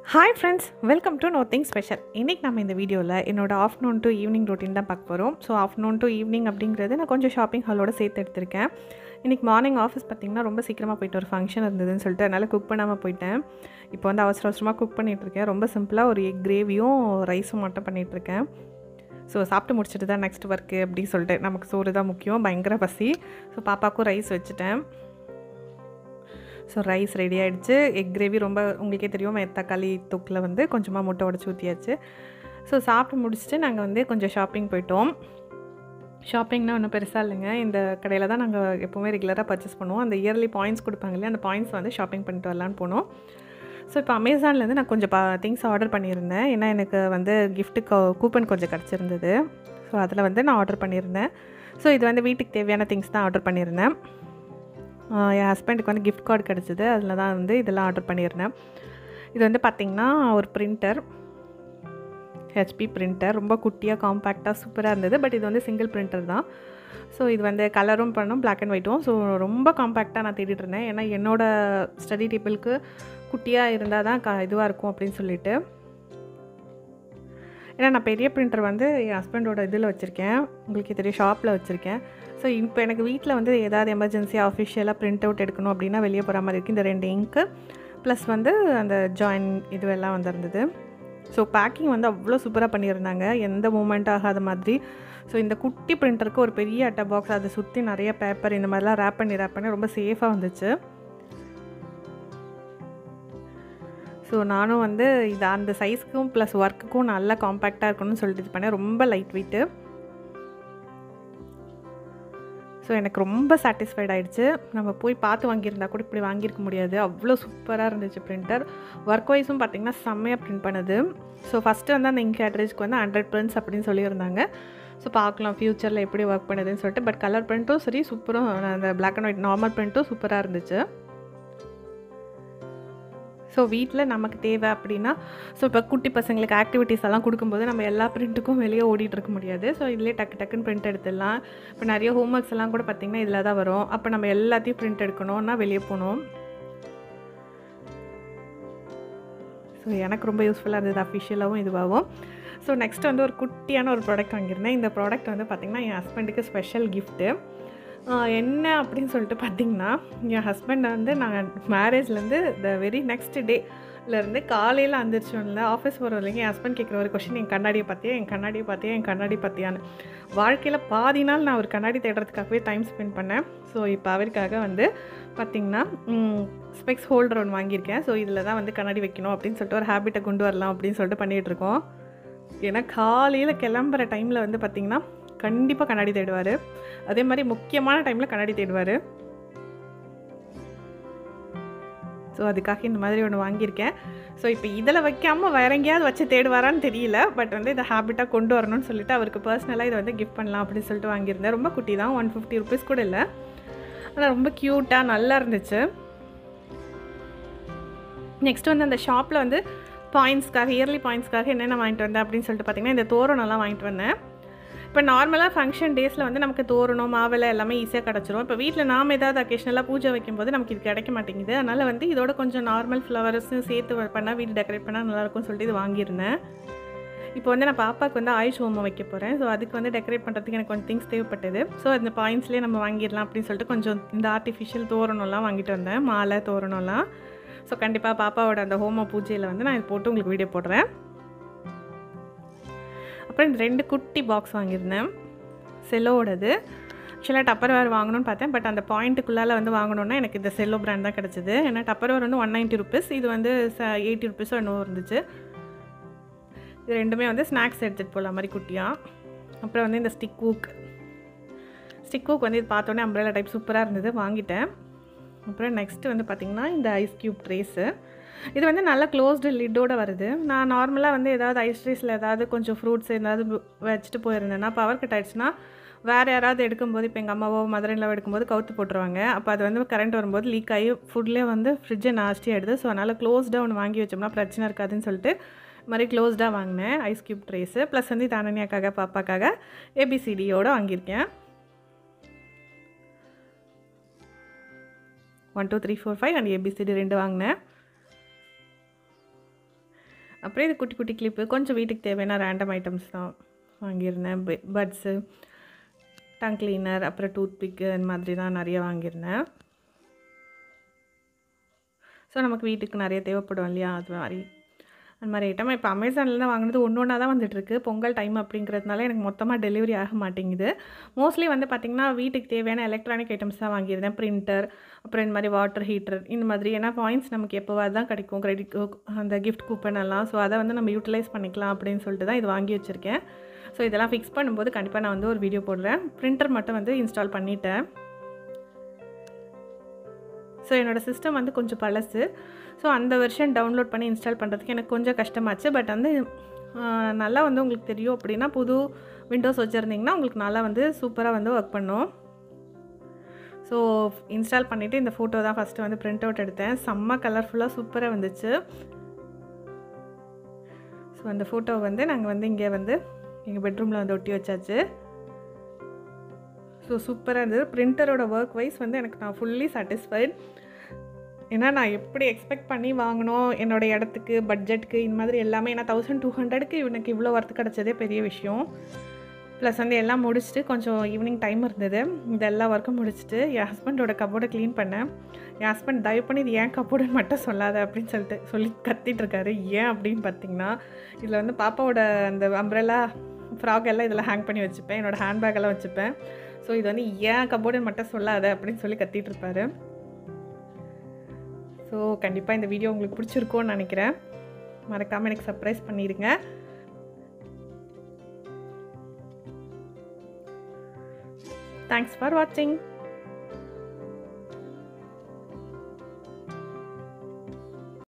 hi friends welcome to nothing special இன்றைக்கி நம்ம இந்த வீடியோவில் என்னோட ஆஃப்டர்நூன் டு ஈவினிங் ரொட்டீன் தான் பார்க்க போகிறோம் ஸோ ஆஃப்டர்நூன் டு ஈவினிங் அப்படிங்கிறது நான் கொஞ்சம் ஷாப்பிங் ஹாலோட சேர்த்து எடுத்திருக்கேன் இன்றைக்கி மார்னிங் ஆஃபீஸ் பார்த்திங்கன்னா ரொம்ப சீக்கிரமாக போயிட்டு ஒரு ஃபங்க்ஷன் இருந்ததுன்னு சொல்லிட்டு அதனால் குக் பண்ணாமல் போயிட்டேன் இப்போ வந்து அவசர அவசரமாக குக் பண்ணிகிட்ருக்கேன் ரொம்ப சிம்பிளாக ஒரு எக் கிரேவியும் ரைஸும் மட்டும் பண்ணிகிட்ருக்கேன் ஸோ சாப்பிட்டு முடிச்சுட்டு தான் நெக்ஸ்ட் ஒர்க்கு அப்படின்னு சொல்லிட்டு நமக்கு சோறு தான் முக்கியம் பயங்கர பசி ஸோ பாப்பாவுக்கும் ரைஸ் வச்சுட்டேன் ஸோ ரைஸ் ரெடி ஆகிடுச்சு எக் கிரேவி ரொம்ப உங்களுக்கே தெரியும் தக்காளி தொக்கில் வந்து கொஞ்சமாக முட்டை உடச்சி ஊற்றியாச்சு ஸோ சாப்பிட்டு முடிச்சுட்டு நாங்கள் வந்து கொஞ்சம் ஷாப்பிங் போயிட்டோம் ஷாப்பிங்னா ஒன்றும் பெருசாக இல்லைங்க இந்த கடையில் தான் நாங்கள் எப்போவுமே ரெகுலராக பர்ச்சேஸ் பண்ணுவோம் அந்த இயர்லி பாயிண்ட்ஸ் கொடுப்பாங்க இல்லையா அந்த பாயிண்ட்ஸ் வந்து ஷாப்பிங் பண்ணிட்டு வரலான்னு போனோம் ஸோ இப்போ அமேசான்லேருந்து நான் கொஞ்சம் பா திங்ஸ் ஆர்டர் பண்ணியிருந்தேன் ஏன்னா எனக்கு வந்து கிஃப்ட்டு கூப்பன் கொஞ்சம் கிடச்சிருந்தது ஸோ அதில் வந்து நான் ஆர்டர் பண்ணியிருந்தேன் ஸோ இது வந்து வீட்டுக்கு தேவையான திங்ஸ் தான் ஆர்டர் பண்ணியிருந்தேன் என் ஹஸ்பண்டுக்கு வந்து கிஃப்ட் கார்டு கிடச்சிது அதில் தான் வந்து இதெல்லாம் ஆர்டர் பண்ணியிருந்தேன் இது வந்து பார்த்திங்கன்னா ஒரு பிரிண்டர் ஹெச்பி பிரிண்டர் ரொம்ப குட்டியாக காம்பேக்டாக சூப்பராக இருந்தது பட் இது வந்து சிங்கிள் பிரிண்டர் தான் ஸோ இது வந்து கலரும் பண்ணோம் பிளாக் அண்ட் ஒயிட்டும் ஸோ ரொம்ப காம்பேக்டாக நான் தேடிட்டு இருந்தேன் ஏன்னா என்னோடய ஸ்டடி டேபிளுக்கு குட்டியாக இருந்தால் தான் க இதுவாக இருக்கும் அப்படின்னு சொல்லிட்டு ஏன்னா நான் பெரிய பிரிண்டர் வந்து என் ஹஸ்பண்டோட இதில் வச்சுருக்கேன் உங்களுக்கு தெரியும் ஷாப்பில் வச்சுருக்கேன் ஸோ இப்போ எனக்கு வீட்டில் வந்து ஏதாவது எமர்ஜென்சியாக அஃபிஷியலாக பிரிண்ட் அவுட் எடுக்கணும் அப்படின்னா வெளியே போகிற மாதிரி இருக்குது இந்த ரெண்டு இங்க்கு ப்ளஸ் வந்து அந்த ஜாயின் இதுவெல்லாம் வந்திருந்தது ஸோ பேக்கிங் வந்து அவ்வளோ சூப்பராக பண்ணியிருந்தாங்க எந்த மூமெண்ட் ஆகாத மாதிரி ஸோ இந்த குட்டி பிரிண்டருக்கு ஒரு பெரிய அட்டை பாக்ஸ் அதை சுற்றி நிறைய பேப்பர் இந்த மாதிரிலாம் ரேப் பண்ணி ரேப் பண்ணி ரொம்ப சேஃபாக வந்துச்சு ஸோ நானும் வந்து இது அந்த சைஸ்க்கும் ப்ளஸ் ஒர்க்குக்கும் நல்லா காம்பேக்டாக இருக்கணும்னு சொல்லிட்டு இது பண்ணேன் ரொம்ப லைட் வெயிட்டு ஸோ எனக்கு ரொம்ப சாட்டிஸ்ஃபைட் ஆகிடுச்சு நம்ம போய் பார்த்து வாங்கியிருந்தா கூட இப்படி வாங்கியிருக்க முடியாது அவ்வளோ சூப்பராக இருந்துச்சு பிரிண்டர் ஒர்க் வைஸும் பார்த்திங்கன்னா செம்மையாக பிரிண்ட் பண்ணுது ஸோ ஃபஸ்ட்டு வந்து அந்த இங்க் கேட்ரேஜ்க்கு வந்து ஹண்ட்ரட் பிரிண்ட்ஸ் அப்படின்னு சொல்லியிருந்தாங்க ஸோ பார்க்கலாம் ஃப்யூச்சரில் எப்படி ஒர்க் பண்ணுதுன்னு சொல்லிட்டு பட் கலர் பிரிண்ட்டும் சரி சூப்பரும் அந்த பிளாக் அண்ட் ஒயிட் நார்மல் பிரிண்ட்டும் சூப்பராக இருந்துச்சு ஸோ வீட்டில் நமக்கு தேவை அப்படின்னா ஸோ இப்போ குட்டி பசங்களுக்கு ஆக்டிவிட்டீஸ் எல்லாம் கொடுக்கும்போது நம்ம எல்லா பிரிண்ட்டுக்கும் வெளியே ஓடிட்டு இருக்க முடியாது ஸோ இதிலே டக்கு டக்குன்னு பிரிண்ட் எடுத்துடலாம் இப்போ நிறைய ஹோம் ஒர்க்ஸ் எல்லாம் கூட பார்த்திங்கன்னா இதில் தான் வரும் அப்போ நம்ம எல்லாத்தையும் பிரிண்ட் எடுக்கணும்னா வெளியே போகணும் ஸோ எனக்கு ரொம்ப யூஸ்ஃபுல்லாக இருந்தது அஃபிஷியலாகவும் இதுவாகவும் ஸோ நெக்ஸ்ட் வந்து ஒரு குட்டியான ஒரு ப்ராடக்ட் வாங்கியிருந்தேன் இந்த ப்ராடக்ட் வந்து பார்த்திங்கன்னா என் ஹஸ்பண்டுக்கு ஸ்பெஷல் கிஃப்ட்டு என்ன அப்படின்னு சொல்லிட்டு பார்த்தீங்கன்னா என் ஹஸ்பண்ட் வந்து நாங்கள் மேரேஜ்லேருந்து த வெரி நெக்ஸ்ட் டேலேருந்து காலையில் வந்துருச்சோம்ல ஆஃபீஸ் போகிற வரைக்கும் என் ஹஸ்பண்ட் கேட்குற ஒரு கொஷின் என் கண்ணாடியை பார்த்தியா என் கண்ணாடியை பார்த்தியா என் கண்ணாடி பார்த்தியான்னு வாழ்க்கையில் பாதி நாள் நான் ஒரு கண்ணாடி தேடுறதுக்காகவே டைம் ஸ்பெண்ட் பண்ணேன் ஸோ இப்போ அவருக்காக வந்து பார்த்திங்கன்னா ஸ்பெக்ஸ் ஹோல்டர் ஒன்று வாங்கியிருக்கேன் ஸோ இதில் தான் வந்து கண்ணாடி வைக்கணும் அப்படின்னு சொல்லிட்டு ஒரு ஹேபிட்டை கொண்டு வரலாம் அப்படின்னு சொல்லிட்டு பண்ணிகிட்டு இருக்கோம் ஏன்னா காலையில் கிளம்புற டைமில் வந்து பார்த்திங்கன்னா கண்டிப்பாக கண்ணாடி தேடுவார் அதே மாதிரி முக்கியமான டைமில் கண்ணாடி தேடுவார் ஸோ அதுக்காக இந்த மாதிரி ஒன்று வாங்கியிருக்கேன் ஸோ இப்போ இதில் வைக்காமல் வேற எங்கேயாவது வச்சு தேடுவாரான்னு தெரியல பட் வந்து இதை ஹேபிட்டாக கொண்டு வரணும்னு சொல்லிட்டு அவருக்கு பர்சனலாக இதை வந்து கிஃப்ட் பண்ணலாம் அப்படின்னு சொல்லிட்டு வாங்கியிருந்தேன் ரொம்ப குட்டி தான் ஒன் ஃபிஃப்டி ருபீஸ் கூட இல்லை ஆனால் ரொம்ப க்யூட்டாக நல்லா இருந்துச்சு நெக்ஸ்ட் வந்து அந்த ஷாப்பில் வந்து பாயிண்ட்ஸ்க்காக இயர்லி பாயிண்ட்ஸ்க்காக என்னென்ன வாங்கிட்டு வந்தேன் அப்படின்னு சொல்லிட்டு பார்த்தீங்கன்னா இந்த தோரணம்லாம் வாங்கிட்டு வந்தேன் இப்போ நார்மலாக ஃபங்க்ஷன் டேஸில் வந்து நமக்கு தோரணம் மாவிளை எல்லாமே ஈஸியாக கிடச்சிரும் இப்போ வீட்டில் நாம் ஏதாவது அக்கேஷனலாக பூஜை வைக்கும்போது நமக்கு இது கிடைக்க மாட்டேங்குது அதனால் வந்து இதோட கொஞ்சம் நார்மல் ஃப்ளவர்ஸும் சேர்த்து பண்ணால் வீடு டெக்கரேட் பண்ணால் நல்லாயிருக்கும்னு சொல்லிட்டு இது வாங்கியிருந்தேன் இப்போ வந்து நான் பாப்பாவுக்கு வந்து ஆயுஷ் ஹோமம் வைக்க போகிறேன் ஸோ அதுக்கு வந்து டெக்கரேட் பண்ணுறதுக்கு எனக்கு கொஞ்சம் திங்ஸ் தேவைப்பட்டது ஸோ அந்த பாயிண்ட்ஸ்லேயே நம்ம வாங்கிடலாம் அப்படின்னு சொல்லிட்டு கொஞ்சம் இந்த ஆர்டிஃபிஷியல் தோரணம்லாம் வாங்கிட்டு வந்தேன் மாலை தோரணம்லாம் ஸோ கண்டிப்பாக பாப்பாவோட அந்த ஹோம பூஜையில் வந்து நான் இது போட்டு உங்களுக்கு வீடியோ போடுறேன் அப்புறம் இந்த ரெண்டு குட்டி பாக்ஸ் வாங்கியிருந்தேன் செல்லோடது ஆக்சுவலாக டப்பர் வேர் வாங்கணும்னு பார்த்தேன் பட் அந்த பாயிண்ட்டுக்குள்ளால் வந்து வாங்கணுன்னா எனக்கு இந்த செல்லோ பிராண்ட் தான் கிடச்சிது ஏன்னா டப்பர் வேர் வந்து ஒன் நைன்ட்டி ருபீஸ் இது வந்து ச எயிட்டி ருபீஸோ என்னவோ இருந்துச்சு இது ரெண்டுமே வந்து ஸ்நாக்ஸ் எடுத்துகிட்டு போகலாம் மாதிரி குட்டியாக அப்புறம் வந்து இந்த ஸ்டிக் ஊக் ஸ்டிக் ஊக் வந்து இது பார்த்தோன்னே அம்ப்ரெலா டைப் சூப்பராக இருந்தது வாங்கிட்டேன் அப்புறம் நெக்ஸ்ட்டு வந்து பார்த்திங்கன்னா இந்த ஐஸ் க்யூப் ட்ரேஸு இது வந்து நல்லா க்ளோஸ்டு லிட்டோடு வருது நான் நார்மலாக வந்து ஏதாவது ஐஸ் ட்ரேஸில் ஏதாவது கொஞ்சம் ஃப்ரூட்ஸ் ஏதாவது வச்சுட்டு போயிருந்தேன்னா பவர் கட் ஆகிடுச்சுன்னா வேறு யாராவது எடுக்கும்போது இப்போ எங்கள் அம்மாவோ மதுரையில் எடுக்கும்போது கவுத்து போட்டுருவாங்க அப்போ அது வந்து கரண்ட் வரும்போது லீக் ஆகி ஃபுட்லேயே வந்து ஃப்ரிட்ஜை நாஸ்டி ஆகிடுது ஸோ அதனால் க்ளோஸ்டாக ஒன்று வாங்கி வச்சோம்னா பிரச்சனை இருக்காதுன்னு சொல்லிட்டு இது மாதிரி க்ளோஸ்டாக வாங்கினேன் ஐஸ் க்யூப் ட்ரேஸு ப்ளஸ் வந்து தானனியாக்காக பாப்பாக்காக ஏபிசிடியோடு வாங்கியிருக்கேன் one two three four five and A B C D ரெண்டு வாங்கினேன் அப்புறம் இது குட்டி குட்டி கிளிப்பு கொஞ்சம் வீட்டுக்கு தேவையான ரேண்டம் ஐட்டம்ஸ் தான் வாங்கியிருந்தேன் பட்ஸு டங் கிளீனர் அப்புறம் டூத் பிக்கு இந்த மாதிரி தான் நிறைய வாங்கியிருந்தேன் ஸோ நமக்கு வீட்டுக்கு நிறைய தேவைப்படும் இல்லையா அது மாதிரி அந்த மாதிரி ஐட்டம் இப்போ அமேசானில் தான் வாங்கினது ஒன்று ஒன்றா தான் வந்துட்டுருக்கு பொங்கல் டைம் அப்படிங்கிறதுனால எனக்கு மொத்தமாக டெலிவரி ஆக மாட்டேங்குது மோஸ்ட்லி வந்து பார்த்திங்கன்னா வீட்டுக்கு தேவையான எலக்ட்ரானிக் ஐட்டம்ஸ் தான் வாங்கியிருந்தேன் பிரிண்டர் அப்புறம் இந்த மாதிரி வாட்டர் ஹீட்டர் இந்த மாதிரி ஏன்னா பாயிண்ட்ஸ் நமக்கு எப்போவாது தான் கிடைக்கும் கிரெடிட் அந்த கிஃப்ட் கூப்பன் எல்லாம் ஸோ அதை வந்து நம்ம யூட்டிலைஸ் பண்ணிக்கலாம் அப்படின்னு சொல்லிட்டு தான் இது வாங்கி வச்சுருக்கேன் ஸோ இதெல்லாம் ஃபிக்ஸ் பண்ணும்போது கண்டிப்பாக நான் வந்து ஒரு வீடியோ போடுறேன் பிரிண்டர் மட்டும் வந்து இன்ஸ்டால் பண்ணிட்டேன் ஸோ என்னோடய சிஸ்டம் வந்து கொஞ்சம் பழசு ஸோ அந்த வெர்ஷன் டவுன்லோட் பண்ணி இன்ஸ்டால் பண்ணுறதுக்கு எனக்கு கொஞ்சம் கஷ்டமாச்சு பட் வந்து நல்லா வந்து உங்களுக்கு தெரியும் அப்படின்னா புது விண்டோஸ் வச்சுருந்திங்கன்னா உங்களுக்கு நல்லா வந்து சூப்பராக வந்து ஒர்க் பண்ணும் ஸோ இன்ஸ்டால் பண்ணிவிட்டு இந்த ஃபோட்டோ தான் ஃபஸ்ட்டு வந்து ப்ரிண்ட் அவுட் எடுத்தேன் செம்ம கலர்ஃபுல்லாக சூப்பராக வந்துச்சு ஸோ அந்த ஃபோட்டோ வந்து நாங்கள் வந்து இங்கே வந்து எங்கள் பெட்ரூமில் வந்து ஒட்டி வச்சாச்சு ஸோ சூப்பராக இருந்தது பிரிண்டரோட ஒர்க் வைஸ் வந்து எனக்கு நான் ஃபுல்லி சாட்டிஸ்ஃபைட் ஏன்னா நான் எப்படி எக்ஸ்பெக்ட் பண்ணி வாங்கினோம் என்னோடய இடத்துக்கு பட்ஜெட்டுக்கு இந்த மாதிரி எல்லாமே ஏன்னா தௌசண்ட் டூ ஹண்ட்ரடுக்கு எனக்கு இவ்வளோ ஒர்த்து கிடச்சதே பெரிய விஷயம் ப்ளஸ் வந்து எல்லாம் முடிச்சுட்டு கொஞ்சம் ஈவினிங் டைம் இருந்தது இந்த எல்லா ஒர்க்கும் முடிச்சுட்டு என் ஹஸ்பண்டோட கப்போர்டை க்ளீன் பண்ணேன் என் ஹஸ்பண்ட் தயவு பண்ணி இது ஏன் கப்போர்டுன்னு மட்டும் சொல்லாத அப்படின்னு சொல்லிட்டு சொல்லி கத்திட்டு இருக்காரு ஏன் அப்படின்னு பார்த்தீங்கன்னா இதில் வந்து பாப்பாவோட அந்த அம்ப்ரெல்லா ஃப்ராக் எல்லாம் இதில் ஹேங் பண்ணி வச்சுப்பேன் என்னோடய ஹேண்ட்பேக் எல்லாம் வச்சுப்பேன் ஸோ இது வந்து ஏன் கப்போர்டுன்னு மட்டும் சொல்லாத அப்படின்னு சொல்லி கத்திட்டு இருப்பாரு ஸோ கண்டிப்பாக இந்த வீடியோ உங்களுக்கு பிடிச்சிருக்கோன்னு நினைக்கிறேன் மறக்காமல் எனக்கு சர்ப்ரைஸ் பண்ணிடுங்க தேங்க்ஸ் ஃபார் வாட்சிங்